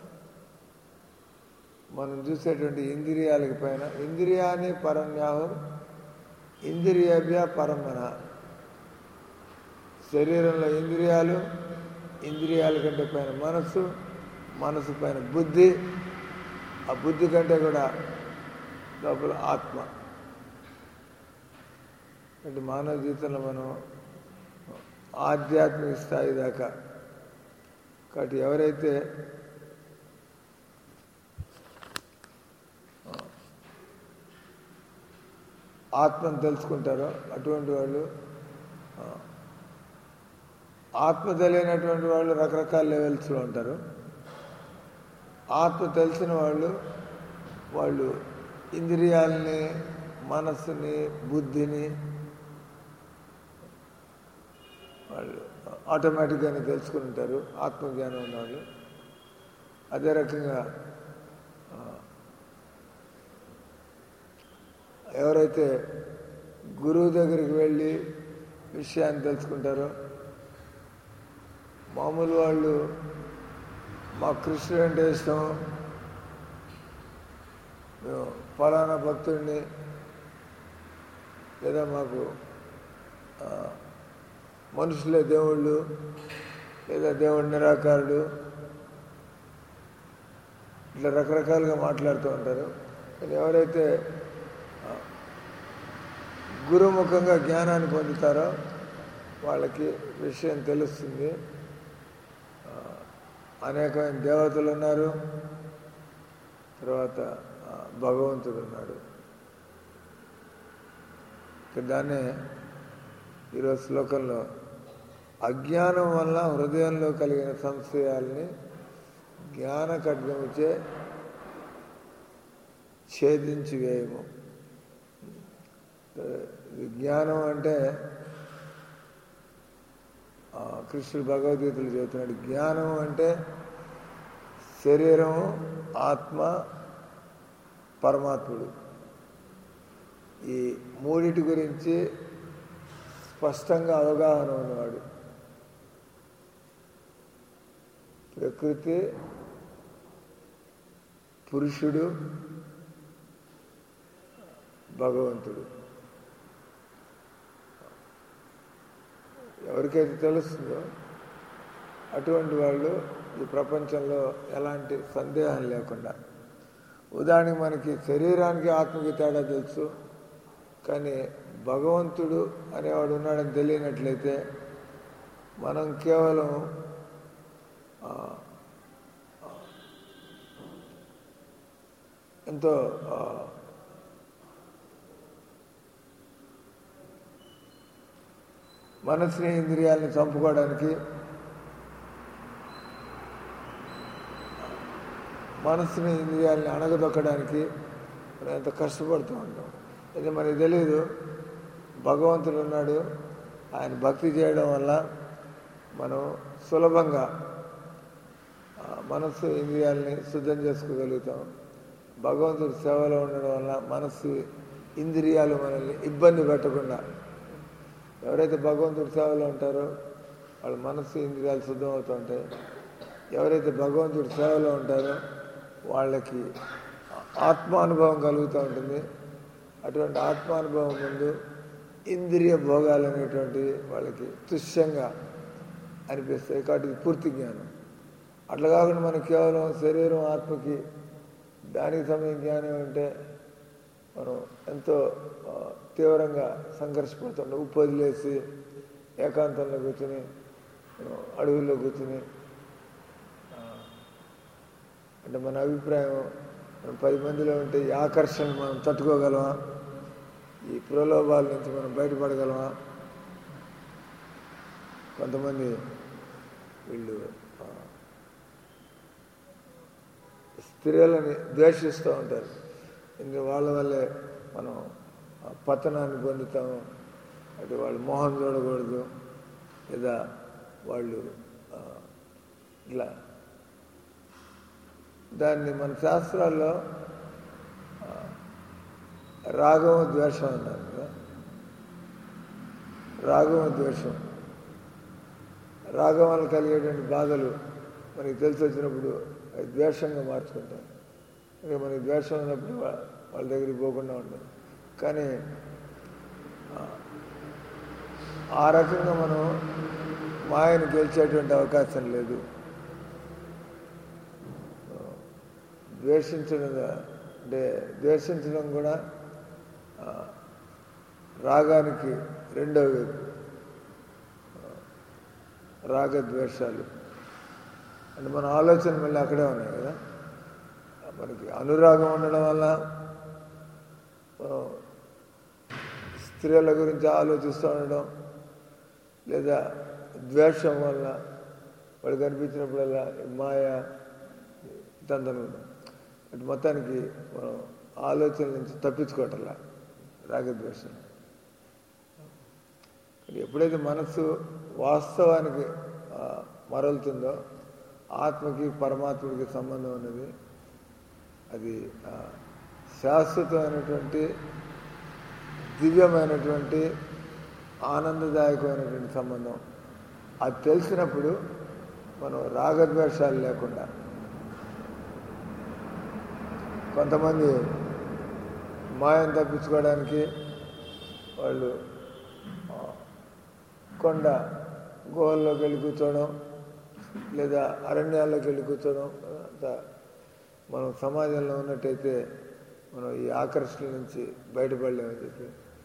మనం చూసేటువంటి ఇంద్రియాలకి పైన ఇంద్రియాన్ని పరన్యాహుర్ ఇంద్రియాభ్య పరమన శరీరంలో ఇంద్రియాలు ఇంద్రియాల కంటే పైన మనస్సు మనసు పైన బుద్ధి ఆ బుద్ధి కంటే కూడా లోపల ఆత్మ అంటే మానవ జీవితంలో మనం ఆధ్యాత్మిక స్థాయి దాకా కాబట్టి ఎవరైతే ఆత్మను తెలుసుకుంటారో అటువంటి వాళ్ళు ఆ, ఆత్మ తెలియనటువంటి వాళ్ళు రకరకాల లెవెల్స్లో ఉంటారు ఆత్మ తెలిసిన వాళ్ళు వాళ్ళు ఇంద్రియాలని మనస్సుని బుద్ధిని వాళ్ళు ఆటోమేటిక్గానే తెలుసుకుని ఉంటారు ఆత్మజ్ఞానం ఉన్నవాళ్ళు అదే రకంగా ఆ, ఎవరైతే గురువు దగ్గరికి వెళ్ళి విషయాన్ని తెలుసుకుంటారో మామూలు వాళ్ళు మా కృష్ణుడు అంటే ఇష్టం మేము ఫలానా భక్తుడిని లేదా మాకు ఆ, మనుషులే దేవుళ్ళు లేదా దేవుడు నిరాకారుడు ఇట్లా రకరకాలుగా మాట్లాడుతూ ఉంటారు కానీ ఎవరైతే ఆ, గురుముఖంగా జ్ఞానాన్ని పొందుతారో వాళ్ళకి విషయం తెలుస్తుంది ఆ, అనేకమైన దేవతలు ఉన్నారు తర్వాత ఆ, భగవంతుడు ఉన్నాడు ఇక దాన్నే ఈరోజు శ్లోకంలో అజ్ఞానం వల్ల హృదయంలో కలిగిన సంశయాల్ని జ్ఞాన ఖడ్గముచే ఛేదించి వేయము జ్ఞానం అంటే ఆ, కృష్ణుడు భగవద్గీతలు చెబుతున్నాడు జ్ఞానం అంటే శరీరం ఆత్మ పరమాత్ముడు ఈ మూడిటి గురించి స్పష్టంగా అవగాహన ఉన్నవాడు ప్రకృతి పురుషుడు భగవంతుడు ఎవరికైతే తెలుస్తుందో అటువంటి వాళ్ళు ఈ ప్రపంచంలో ఎలాంటి సందేహం లేకుండా ఉదాహరణకి మనకి శరీరానికి ఆత్మకి తేడా తెలుసు కానీ భగవంతుడు అనేవాడు ఉన్నాడని తెలియనట్లయితే మనం కేవలం ఆ, ఆ, ఎంతో ఆ, మనసుని ఇంద్రియాలని చంపుకోవడానికి మనసుని ఇంద్రియాలని అణగదొక్కడానికి మనం ఎంత కష్టపడుతూ ఉంటాం ఇది మనకి తెలియదు భగవంతుడు ఉన్నాడు ఆయన భక్తి చేయడం వల్ల మనం సులభంగా ఆ, మనస్సు ఇంద్రియాలని శుద్ధం చేసుకోగలుగుతాం భగవంతుడి సేవలో ఉండడం వల్ల మనస్సు ఇంద్రియాలు మనల్ని ఇబ్బంది పెట్టకుండా ఎవరైతే భగవంతుడి సేవలో ఉంటారో వాళ్ళ మనస్సు ఇంద్రియాలు శుద్ధం అవుతూ ఉంటాయి ఎవరైతే భగవంతుడి సేవలో ఉంటారో వాళ్ళకి ఆత్మానుభవం కలుగుతూ ఉంటుంది అటువంటి ఆత్మానుభవం ముందు ఇంద్రియ భోగాలు అనేటువంటివి వాళ్ళకి తుష్యంగా అనిపిస్తాయి కాబట్టి ఇది పూర్తి జ్ఞానం అట్లా కాకుండా మనకి కేవలం శరీరం ఆత్మకి దానికి సంబంధించిన జ్ఞానం అంటే మనం ఎంతో ఆ, తీవ్రంగా సంఘర్షపడుతుండే ఉప్పు వదిలేసి ఏకాంతంలో కూర్చుని మనం అడవుల్లో కూర్చుని ఆ, అంటే మన అభిప్రాయం మనం పది మందిలో ఉంటే ఈ ఆకర్షణ మనం తట్టుకోగలమా ఈ ప్రలోభాల నుంచి మనం బయటపడగలమా కొంతమంది వీళ్ళు ఆ, స్త్రీలని ద్వేషిస్తూ ఉంటారు ఇంక వాళ్ళ వల్లే మనం ఆ పతనాన్ని పొందుతాము అంటే వాళ్ళు మోహం చూడకూడదు లేదా వాళ్ళు ఆ, ఇట్లా దాన్ని మన శాస్త్రాల్లో ఆ, రాగము ద్వేషం అన్నారు కదా రాగము ద్వేషం రాగం వల్ల కలిగేటువంటి బాధలు మనకి తెలిసి వచ్చినప్పుడు అది ద్వేషంగా మార్చుకుంటాం ఇక మనకి ద్వేషం ఉన్నప్పుడు వా- వాళ్ళ దగ్గరికి పోకుండా ఉంటాం కానీ ఆ, ఆ రకంగా మనం మాయను గెలిచేటువంటి అవకాశం లేదు ద్వేషించడం అంటే ద్వేషించడం కూడా ఆ, రాగానికి రెండవ వేరు రాగద్వేషాలు అంటే మన ఆలోచన మళ్ళీ అక్కడే ఉన్నాయి కదా మనకి అనురాగం ఉండడం వల్ల మనం స్త్రీల గురించి ఆలోచిస్తూ ఉండడం లేదా ద్వేషం వల్ల వాడు కనిపించినప్పుడల్లా ఈ మాయ దందనం అంటే మొత్తానికి మనం ఆలోచన నుంచి తప్పించుకోవటంలా రాగద్వేషం కానీ ఎప్పుడైతే మనస్సు వాస్తవానికి ఆ, మరలుతుందో ఆత్మకి పరమాత్ముడికి సంబంధం ఉన్నది అది ఆ, శాశ్వతమైనటువంటి దివ్యమైనటువంటి ఆనందదాయకమైనటువంటి సంబంధం అది తెలిసినప్పుడు మనం రాగద్వేషాలు లేకుండా కొంతమంది మాయం తప్పించుకోవడానికి వాళ్ళు ఆ, కొండ గుహల్లోకి వెళ్ళి కూర్చోవడం లేదా అరణ్యాల్లోకి వెళ్ళి కూర్చోవడం అంతా మనం సమాజంలో ఉన్నట్టయితే మనం ఈ ఆకర్షణ నుంచి బయటపడలేమని చెప్పి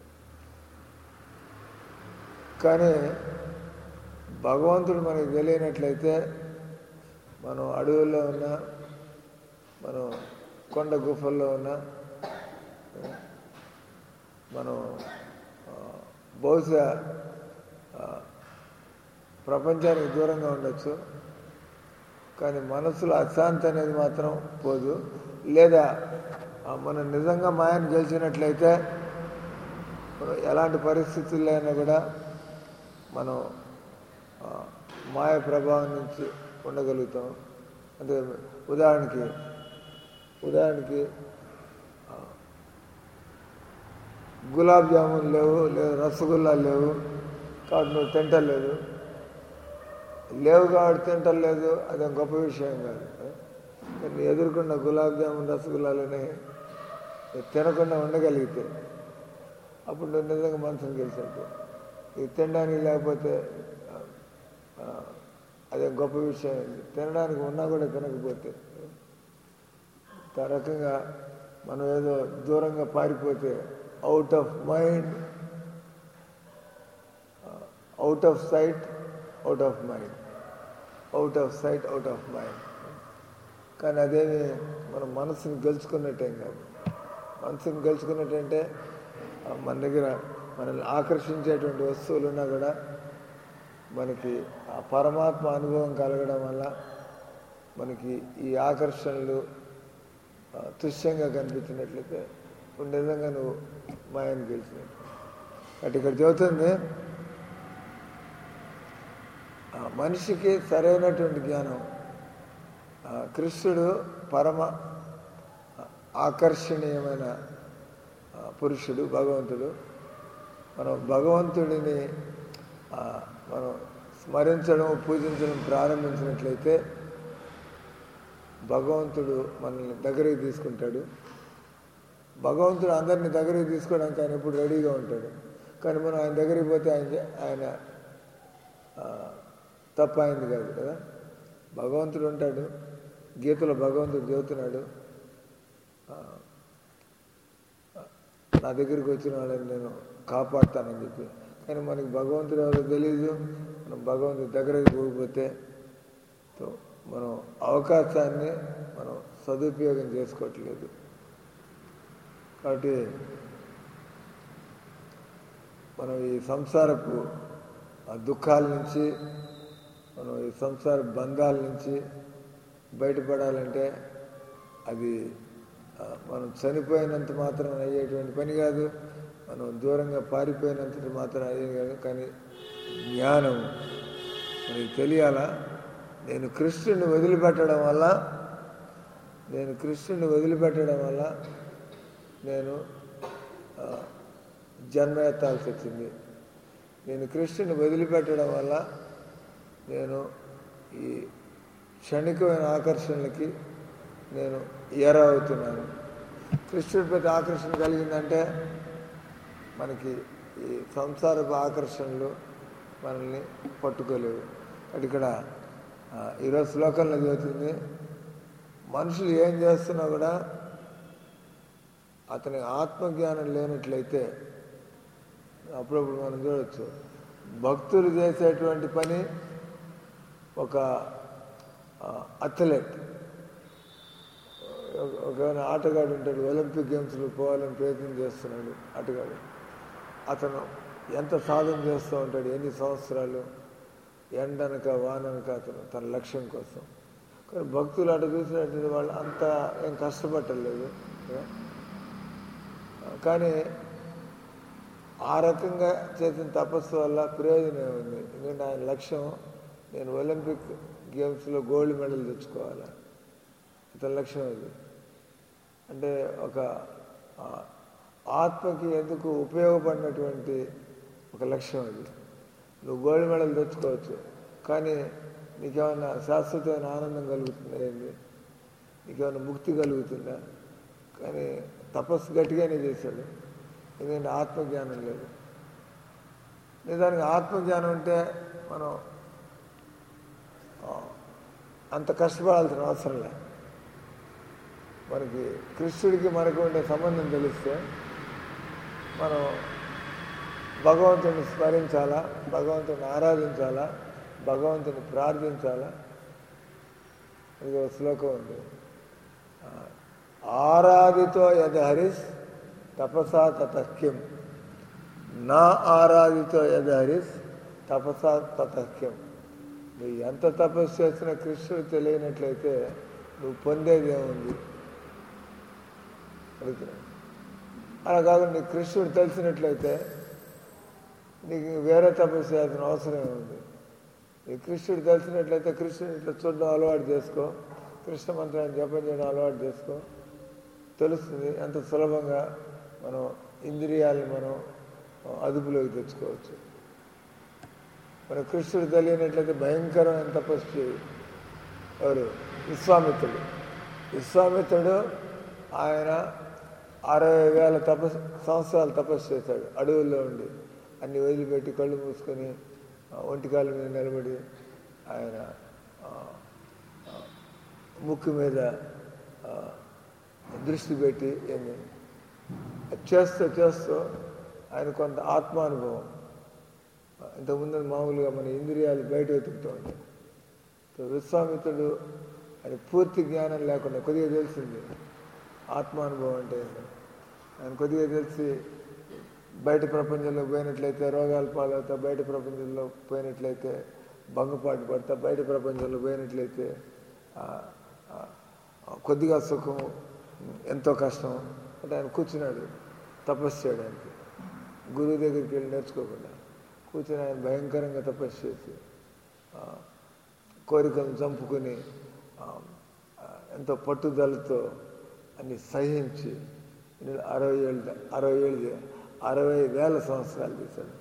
కానీ భగవంతుడు మనకి తెలియనట్లయితే మనం అడవుల్లో ఉన్నా మనం కొండ గుఫల్లో ఉన్నా మనం ఆ, బహుశా ఆ, ప్రపంచానికి దూరంగా ఉండొచ్చు కానీ మనసులో అశాంతి అనేది మాత్రం పోదు లేదా ఆ, మనం నిజంగా మాయను గెలిచినట్లయితే మనం ఎలాంటి పరిస్థితుల్లో అయినా కూడా మనం ఆ, మాయ ప్రభావం నుంచి ఉండగలుగుతాం అంటే ఉదాహరణకి ఉదాహరణకి ఆ, గులాబ్ జామున్ లేవు లేదు రసగుల్లా లేవు కాబట్టి నువ్వు తింటలేదు లేవు కాబట్టి తింటలేదు అది గొప్ప విషయం కాదు కానీ ఎదుర్కొన్న గులాబ్ జామున్ రసగుల్లాలని నువ్వు తినకుండా ఉండగలిగితే అప్పుడు నువ్వు నిజంగా మనసును గెలిచినట్టు ఇది తినడానికి లేకపోతే ఆ, ఆ, అదే గొప్ప విషయం తినడానికి ఉన్నా కూడా తినకపోతే ఆ రకంగా మనం ఏదో దూరంగా పారిపోతే out of mind out of sight out of mind out of sight out of mind కానీ అదేమి మన మనసుని గెలుచుకున్నట్టేం కాదు మనసుని గెలుచుకున్నట్టంటే ఆ, మన దగ్గర మనల్ని ఆకర్షించేటువంటి వస్తువులు ఉన్నా కూడా మనకి ఆ పరమాత్మ అనుభవం కలగడం వల్ల మనకి ఈ ఆకర్షణలు ఆ, తుష్యంగా కనిపించినట్లయితే ఇప్పుడు నిజంగా నువ్వు మాయను గెలిచినట్టు అటు ఇక్కడ చెబుతుంది ఆ, మనిషికి సరైనటువంటి జ్ఞానం ఆ, కృష్ణుడు పరమ ఆ, ఆకర్షణీయమైన ఆ, పురుషుడు భగవంతుడు మనం భగవంతుడిని ఆ, మనం స్మరించడం పూజించడం ప్రారంభించినట్లయితే భగవంతుడు మనల్ని దగ్గరికి తీసుకుంటాడు భగవంతుడు అందరిని దగ్గరికి తీసుకోవడానికి ఆయన ఎప్పుడు రెడీగా ఉంటాడు కానీ మనం ఆయన దగ్గరికి పోతే ఆయన చే- ఆయన ఆ, తప్ప అయింది కాదు కదా భగవంతుడు ఉంటాడు గీతలో భగవంతుడు చెబుతున్నాడు ఆ, నా దగ్గరికి వచ్చిన వాళ్ళని నేను కాపాడుతానని చెప్పి కానీ మనకి భగవంతుడు ఎవరో తెలియదు మనం భగవంతుడి దగ్గరికి పోకపోతే తో మనం అవకాశాన్ని మనం సదుపయోగం చేసుకోవట్లేదు కాబట్టి మనం ఈ సంసారపు ఆ దుఃఖాల నుంచి మనం ఈ సంసార బంధాల నుంచి బయటపడాలంటే అది ఆ, మనం చనిపోయినంత మాత్రం అయ్యేటువంటి పని కాదు మనం దూరంగా పారిపోయినంత మాత్రం అయ్యేది కాదు కానీ జ్ఞానం మనకి తెలియాలా నేను కృష్ణుని వదిలిపెట్టడం వల్ల నేను కృష్ణుని వదిలిపెట్టడం వల్ల నేను ఆ, జన్మ ఎత్తాల్సి వచ్చింది నేను కృష్ణుని వదిలిపెట్టడం వల్ల నేను ఈ క్షణికమైన ఆకర్షణలకి నేను ఎర అవుతున్నాను కృష్ణుడి ప్రతి ఆకర్షణ కలిగిందంటే మనకి ఈ సంసారపు ఆకర్షణలు మనల్ని పట్టుకోలేవు అంటే ఇక్కడ ఆ, ఈరోజు శ్లోకంలో చదువుతుంది మనుషులు ఏం చేస్తున్నా కూడా అతని ఆత్మజ్ఞానం లేనట్లయితే అప్పుడప్పుడు మనం చూడవచ్చు భక్తులు చేసేటువంటి పని ఒక అథ్లెట్ ఒక ఆటగాడు ఉంటాడు ఒలింపిక్ గేమ్స్లో పోవాలని ప్రయత్నం చేస్తున్నాడు ఆటగాడు అతను ఎంత సాధన చేస్తూ ఉంటాడు ఎన్ని సంవత్సరాలు ఎండనక వాననక అతను తన లక్ష్యం కోసం కానీ భక్తులు అటు చూసినట్టు వాళ్ళు అంత ఏం కష్టపట్టలేదు కదా. కానీ ఆ రకంగా చేసిన తపస్సు వల్ల ప్రయోజనం ఉంది ఎందుకంటే ఆయన లక్ష్యం నేను ఒలింపిక్ గేమ్స్లో గోల్డ్ మెడల్ తెచ్చుకోవాలి అతని లక్ష్యం అది అంటే ఒక ఆ, ఆత్మకి ఎందుకు ఉపయోగపడినటువంటి ఒక లక్ష్యం అది నువ్వు గోల్డ్ మెడల్ తెచ్చుకోవచ్చు కానీ నీకేమైనా శాశ్వతమైన ఆనందం కలుగుతుందా ఏంది నీకేమైనా ముక్తి కలుగుతుందా కానీ తపస్సు గట్టిగానే చేశాడు ఎందుకంటే ఆత్మజ్ఞానం లేదు నిజానికి ఆత్మజ్ఞానం ఉంటే మనం ఆ, అంత కష్టపడాల్సిన అవసరం లేదు మనకి కృష్ణుడికి మనకు ఉండే సంబంధం తెలిస్తే మనం భగవంతుని స్మరించాలా భగవంతుని ఆరాధించాలా భగవంతుని ప్రార్థించాలా ఇది ఒక శ్లోకం ఉంది ఆ, ఆరాధితో యద్ హరిస్ తపసా తతఖ్యం నా ఆరాధితో యద్ హరిస్ తపసా తతఖ్యం నువ్వు ఎంత తపస్సు చేసినా కృష్ణుడు తెలియనట్లయితే నువ్వు పొందేది ఏముంది అడుగుతున్నాను అలా కాకుండా నీకు కృష్ణుడు తెలిసినట్లయితే నీకు వేరే తపస్సు చేయాల్సిన అవసరం ఏముంది నీకు కృష్ణుడు తెలిసినట్లయితే కృష్ణుడు ఇట్లా చూడడం అలవాటు చేసుకో కృష్ణ మంత్రాన్ని జపం చేయడం అలవాటు చేసుకో తెలుస్తుంది ఎంత సులభంగా మనం ఇంద్రియాలను మనం అదుపులోకి తెచ్చుకోవచ్చు మన కృష్ణుడు తెలియనట్లయితే భయంకరమైన తపస్సు చేయి ఎవరు విశ్వామిత్రుడు విశ్వామిత్రుడు ఆయన అరవై వేల తపస్సు సంవత్సరాలు తపస్సు చేశాడు అడవుల్లో ఉండి అన్ని వదిలిపెట్టి కళ్ళు మూసుకొని ఆ, ఒంటికాళ్ళ మీద నిలబడి ఆయన ఆ, ఆ, ముక్కు మీద ఆ, దృష్టి పెట్టి ఏంది అది చేస్తూ చేస్తూ ఆయన కొంత ఆత్మానుభవం ఇంతకుముందు మామూలుగా మన ఇంద్రియాలు బయట వెతుకుతూ ఉంటాయి సో విశ్వామిత్రుడు ఆయన పూర్తి జ్ఞానం లేకుండా కొద్దిగా తెలిసింది ఆత్మానుభవం అంటే ఏంటో. ఆయన కొద్దిగా తెలిసి బయట ప్రపంచంలో పోయినట్లయితే రోగాలు పాలవుతా బయట ప్రపంచంలో పోయినట్లయితే భంగపాటు పడతా బయట ప్రపంచంలో పోయినట్లయితే ఆ, ఆ, ఆ, కొద్దిగా సుఖం ఎంతో కష్టం అంటే ఆయన కూర్చున్నాడు తపస్సు చేయడానికి గురువు దగ్గరికి వెళ్ళి నేర్చుకోకుండా కూర్చొని ఆయన భయంకరంగా తపస్సు చేసి ఆ, కోరికలను చంపుకొని ఆ, ఆ, ఎంతో పట్టుదలతో అన్ని సహించి ఎన్ని అరవై ఏళ్ళు అరవై ఏళ్ళు చే- అరవై వేల సంవత్సరాలు చేశాడు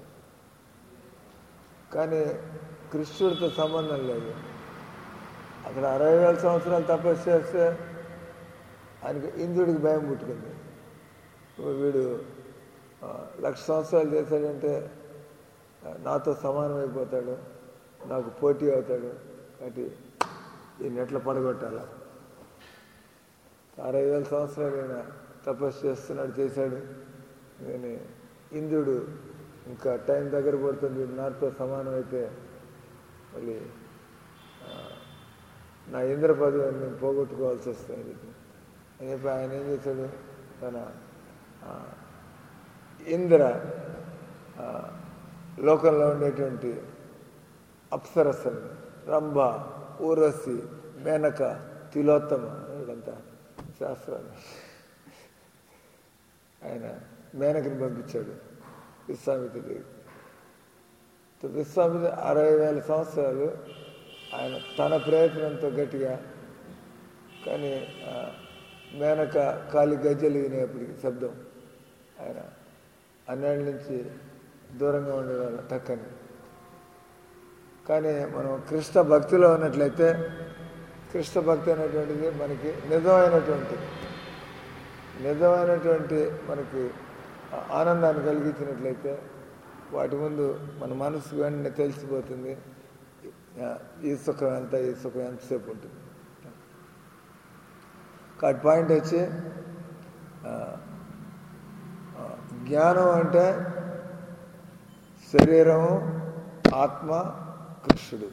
కానీ కృష్ణుడితో సంబంధం లేదు అక్కడ అరవై వేల సంవత్సరాలు తపస్సు చేస్తే ఆయనకి ఇంద్రుడికి భయం పుట్టుకుంది ఇప్పుడు వీడు ఆ, లక్ష సంవత్సరాలు చేశాడంటే ఆ, నాతో సమానమైపోతాడు నాకు పోటీ అవుతాడు కాబట్టి ఈయన ఎట్లా పడగొట్టాల అరవై వేల సంవత్సరాలు ఈయన తపస్సు చేస్తున్నాడు చేశాడు నేను ఇంద్రుడు ఇంకా టైం దగ్గర పడుతుంది వీడు నాతో సమానం అయితే మళ్ళీ ఆ, నా ఇంద్ర పదవిని నేను పోగొట్టుకోవాల్సి వస్తుంది అని చెప్పి ఆయన ఏం చేశాడు తన ఆ, ఇంద్ర ఆ, లోకంలో ఉండేటువంటి అప్సరస్సుని రంభ ఊరసి మేనక తిలోత్తమ వీళ్ళంతా శాస్త్రాలు ఆయన మేనకని పంపించాడు విశ్వామిత్రుడి విశ్వామిత్ర అరవై వేల సంవత్సరాలు ఆయన తన ప్రయత్నంతో గట్టిగా కానీ ఆ, మేనక కాలి గజ్జలు వినేప్పటికి శబ్దం ఆయన అన్నేళ్ళ నుంచి దూరంగా ఉండేవాళ్ళ టక్కని కానీ మనం కృష్ణ భక్తిలో ఉన్నట్లయితే కృష్ణ భక్తి అనేటువంటిది మనకి నిజమైనటువంటి నిజమైనటువంటి మనకి ఆ- ఆనందాన్ని కలిగించినట్లయితే వాటి ముందు మన మనసు వెంటనే తెలిసిపోతుంది ఆ, ఈ సుఖం ఎంత ఈ సుఖం ఎంతసేపు ఉంటుంది కాబట్టి పాయింట్ వచ్చి ఆ, ఆ, జ్ఞానం అంటే శరీరము ఆత్మ కృష్ణుడు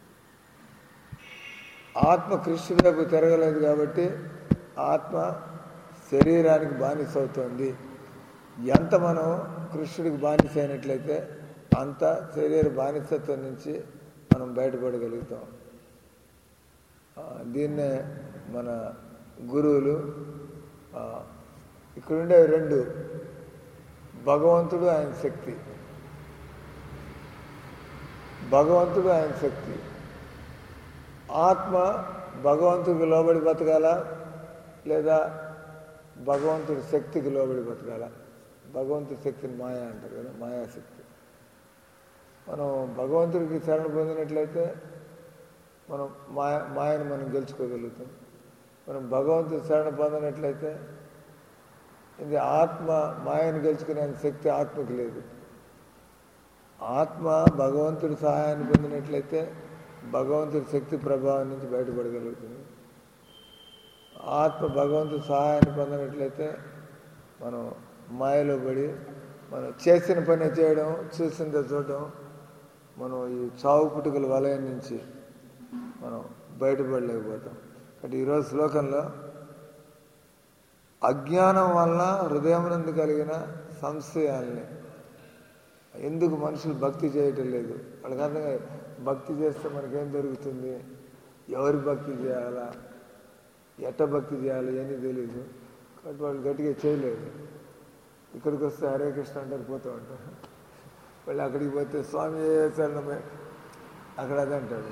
ఆత్మ కృష్ణుడి వైపు తిరగలేదు కాబట్టి ఆత్మ శరీరానికి బానిస అవుతుంది ఎంత మనం కృష్ణుడికి బానిస అయినట్లయితే అంత శరీర బానిసత్వం నుంచి మనం బయటపడగలుగుతాం ఆ, దీన్నే మన గురువులు ఆ, ఇక్కడుండే రెండు భగవంతుడు ఆయన శక్తి భగవంతుడు ఆయన శక్తి ఆత్మ భగవంతుడికి లోబడి బతకాల లేదా భగవంతుడి శక్తికి లోబడి బతకాల భగవంతుడి శక్తిని మాయా అంటారు కదా మాయాశక్తి మనం భగవంతుడికి శరణ పొందినట్లయితే మనం మాయ మాయను మనం గెలుచుకోగలుగుతాం మనం భగవంతుడి శరణ పొందినట్లయితే ఇది ఆత్మ మాయను గెలుచుకునే శక్తి ఆత్మకి లేదు ఆత్మ భగవంతుడి సహాయాన్ని పొందినట్లయితే భగవంతుడి శక్తి ప్రభావం నుంచి బయటపడగలుగుతుంది ఆత్మ భగవంతుడి సహాయాన్ని పొందినట్లయితే మనం మాయలో పడి మనం చేసిన పని చేయడం చూసిందే చూడడం మనం ఈ చావు పుట్టుకల వలయం నుంచి మనం బయటపడలేకపోతాం కాబట్టి ఈరోజు శ్లోకంలో అజ్ఞానం వలన హృదయం నుండి కలిగిన సంశయాల్ని ఎందుకు మనుషులు భక్తి చేయటం లేదు వాళ్ళకి అర్థం కాదు భక్తి చేస్తే మనకేం దొరుకుతుంది ఎవరి భక్తి చేయాలా ఎట్ట భక్తి చేయాలి ఏమీ తెలియదు కాబట్టి వాళ్ళు గట్టిగా చేయలేదు ఇక్కడికి వస్తే హరే కృష్ణ అంటారు పోతూ ఉంటారు మళ్ళీ అక్కడికి పోతే స్వామి శరణమే అక్కడ అదే అంటాడు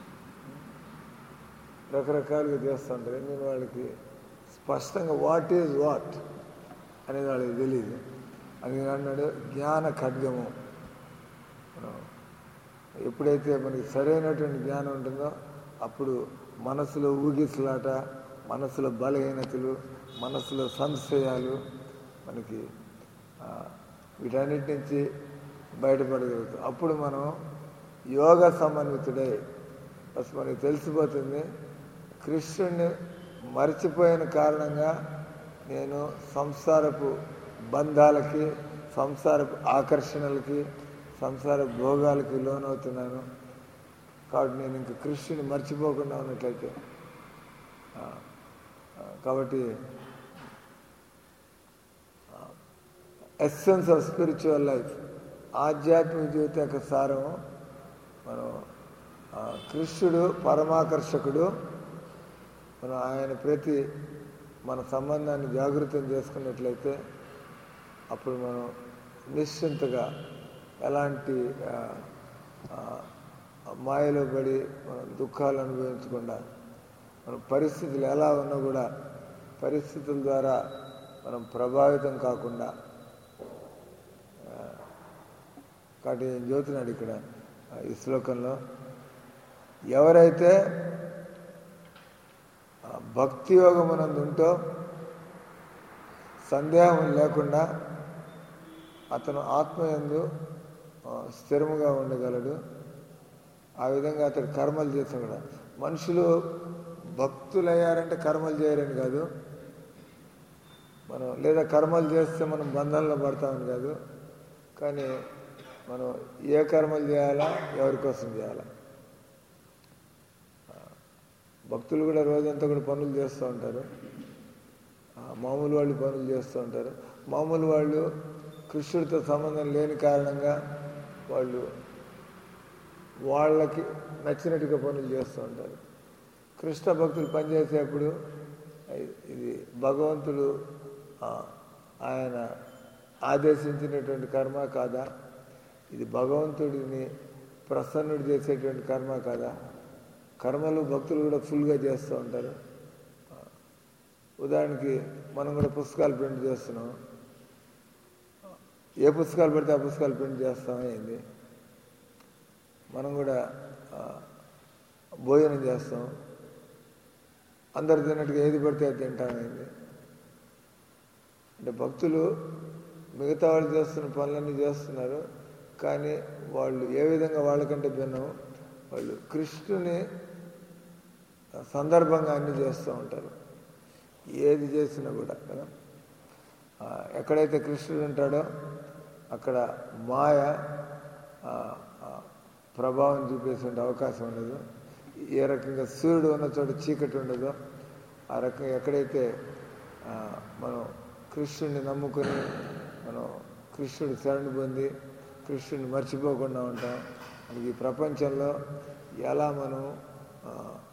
రకరకాలుగా చేస్తుంటారు నేను వాళ్ళకి స్పష్టంగా వాట్ ఈజ్ వాట్ అనేది వాళ్ళకి తెలియదు అది అన్నాడు జ్ఞాన ఖడ్గము మనం ఎప్పుడైతే మనకి సరైనటువంటి జ్ఞానం ఉంటుందో అప్పుడు మనసులో ఊగిసలాట మనసులో బలహీనతలు మనసులో సంశయాలు మనకి ఆ, వీటన్నిటి నుంచి బయటపడగలుగుతాం అప్పుడు మనం యోగ సమన్వితుడై అసలు మనకి తెలిసిపోతుంది కృష్ణుడిని మర్చిపోయిన కారణంగా నేను సంసారపు బంధాలకి సంసారపు ఆకర్షణలకి సంసార భోగాలకి లోనవుతున్నాను కాబట్టి నేను ఇంక కృష్ణుని మర్చిపోకుండా ఉన్నట్లయితే ఆ, ఆ, కాబట్టి ఎస్సెన్స్ ఆఫ్ స్పిరిచువల్ లైఫ్ ఆధ్యాత్మిక జీవితం యొక్క సారం మనం ఆ, కృష్ణుడు పరమాకర్షకుడు మనం ఆయన ప్రతి మన సంబంధాన్ని జాగృతం చేసుకున్నట్లయితే అప్పుడు మనం నిశ్చింతగా ఎలాంటి ఆ, ఆ, మాయలో పడి మనం దుఃఖాలు అనుభవించకుండా మన పరిస్థితులు ఎలా ఉన్నా కూడా పరిస్థితుల ద్వారా మనం ప్రభావితం కాకుండా ఆ, కాబట్టి ఏం చెబుతున్నాడు ఇక్కడ ఆ, ఈ శ్లోకంలో ఎవరైతే ఆ, భక్తి యోగమునందు ఉంటో సందేహం లేకుండా అతను ఆత్మయందు ఆ, స్థిరముగా ఉండగలడు ఆ విధంగా అతడు కర్మలు చేస్తాం కూడా మనుషులు భక్తులయ్యారంటే కర్మలు చేయరని కాదు మనం లేదా కర్మలు చేస్తే మనం బంధంలో పడతామని కాదు కానీ మనం ఏ కర్మలు చేయాలా ఎవరి కోసం చేయాలా ఆ, భక్తులు కూడా రోజంతా కూడా పనులు చేస్తూ ఉంటారు ఆ, మామూలు వాళ్ళు పనులు చేస్తూ ఉంటారు మామూలు వాళ్ళు కృష్ణుడితో సంబంధం లేని కారణంగా వాళ్ళు వాళ్ళకి నచ్చినట్టుగా పనులు చేస్తూ ఉంటారు కృష్ణ భక్తులు పనిచేసేప్పుడు ఇ- ఇది భగవంతుడు ఆ, ఆయన ఆదేశించినటువంటి కర్మ కాదా ఇది భగవంతుడిని ప్రసన్నుడు చేసేటువంటి కర్మ కాదా కర్మలు భక్తులు కూడా ఫుల్గా చేస్తూ ఉంటారు ఆ, ఉదాహరణకి మనం కూడా పుస్తకాలు ప్రింట్ చేస్తున్నాం ఏ పుస్తకాలు పెడితే ఆ పుస్తకాలు ప్రింట్ చేస్తాం ఏంది మనం కూడా ఆ, భోజనం చేస్తాం అందరు తిన్నట్టుగా ఏది పడితే అది తింటామైంది అంటే భక్తులు మిగతా వాళ్ళు చేస్తున్న పనులన్నీ చేస్తున్నారు కానీ వాళ్ళు ఏ విధంగా వాళ్ళకంటే భిన్నం వాళ్ళు కృష్ణుని సందర్భంగా అన్ని చేస్తూ ఉంటారు ఏది చేసినా కూడా కదా ఆ, ఎక్కడైతే కృష్ణుడు ఉంటాడో అక్కడ మాయ ఆ, ఆ, ప్రభావం చూపేసే అవకాశం ఉండదు ఏ రకంగా సూర్యుడు ఉన్న చోట చీకటి ఉండదో ఆ రకంగా ఎక్కడైతే ఆ, మనం కృష్ణుడిని నమ్ముకొని మనం కృష్ణుడి శరణు పొంది కృష్ణుడిని మర్చిపోకుండా ఉంటాం మనకి ఈ ప్రపంచంలో ఎలా మనం ఆ,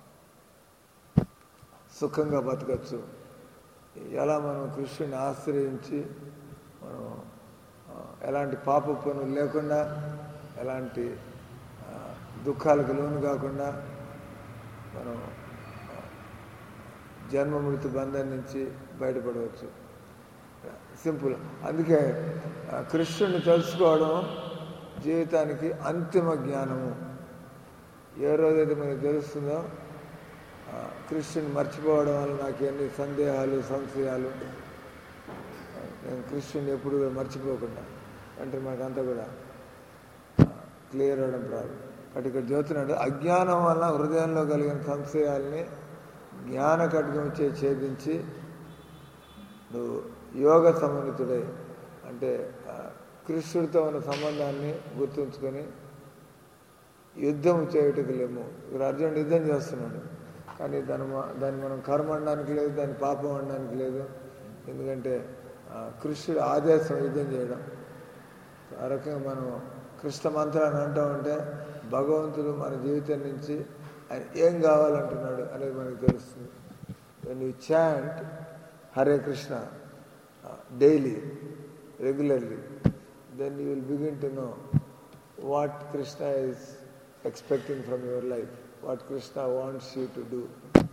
సుఖంగా బతకచ్చు ఎలా మనం కృష్ణుని ఆశ్రయించి మనం ఆ, ఎలాంటి పాప పనులు లేకుండా ఎలాంటి ఆ, దుఃఖాలకు లోను కాకుండా మనం ఆ, జన్మ మృతి బంధం నుంచి బయటపడవచ్చు సింపుల్ అందుకే ఆ, కృష్ణుని తెలుసుకోవడం జీవితానికి అంతిమ జ్ఞానము ఏ రోజైతే మనకు తెలుస్తుందో ఆ, కృష్ణుని మర్చిపోవడం వల్ల నాకు ఎన్ని సందేహాలు సంశయాలు ఆ, నేను కృష్ణుని ఎప్పుడు కూడా మర్చిపోకుండా అంటే మనకంతా కూడా క్లియర్ అవడం ప్రారంభం కాబట్టి ఇక్కడ చెబుతున్నాడు అజ్ఞానం వల్ల హృదయంలో కలిగిన సంశయాల్ని జ్ఞాన ఖడ్గం చే ఛేదించి నువ్వు యోగ సమన్వితుడై అంటే ఆ, కృష్ణుడితో ఉన్న సంబంధాన్ని గుర్తుంచుకొని యుద్ధం చేయుటకు లేము ఇక్కడ అర్జునుడు యుద్ధం చేస్తున్నాడు కానీ దాని మ- దాన్ని మనం కర్మ అనడానికి లేదు దాన్ని పాపం అనడానికి లేదు ఎందుకంటే ఆ, కృష్ణుడు ఆదేశం యుద్ధం చేయడం ఆ రకంగా మనం కృష్ణ మంత్రాన్ని అంటూ ఉంటే భగవంతుడు మన జీవితం నుంచి ఆయన ఏం కావాలంటున్నాడు అనేది మనకు తెలుస్తుంది when you chant Hare Krishna daily regularly then you will begin to know what Krishna is expecting from your life what Krishna wants you to do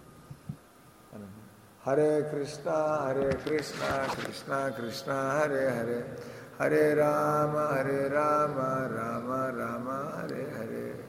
Hare Krishna Hare Krishna Krishna Krishna Hare Hare Hare Rama Hare Rama Rama Rama Hare Hare